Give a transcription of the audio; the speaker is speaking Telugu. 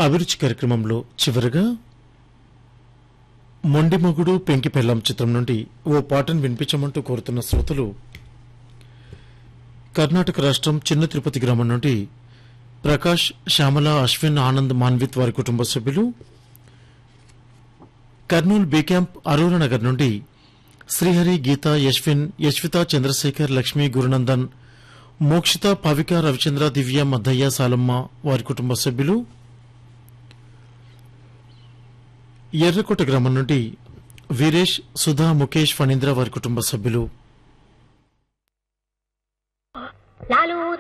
అభిరుచి కార్యక్రమంలో చివరగా మొండి మొగుడు పెంకి పెళ్ళం చిత్రం నుండి ఓ పాటను వినిపించమంటూ కోరుతున్న శ్రోతలు కర్ణాటక రాష్ట్రం చిన్న తిరుపతి గ్రామం నుండి ప్రకాష్ శ్యామల అశ్విన్ ఆనంద్ మాన్విత్ వారి కుటుంబ సభ్యులు కర్నూలు బి క్యాంప్ అరూర నగర్ నుండి శ్రీహరి గీత యశ్విన్ యశ్విత చంద్రశేఖర్ లక్ష్మి గురునందన్ మోక్షిత పవిక రవిచంద్ర దివ్య మద్దయ్య సాలమ్మ వారి కుటుంబ సభ్యులు ఎర్రకోట గ్రామం నుండి వీరేష్ సుధా ముఖేష్ ఫణీంద్ర వారి కుటుంబ సభ్యులు లాలు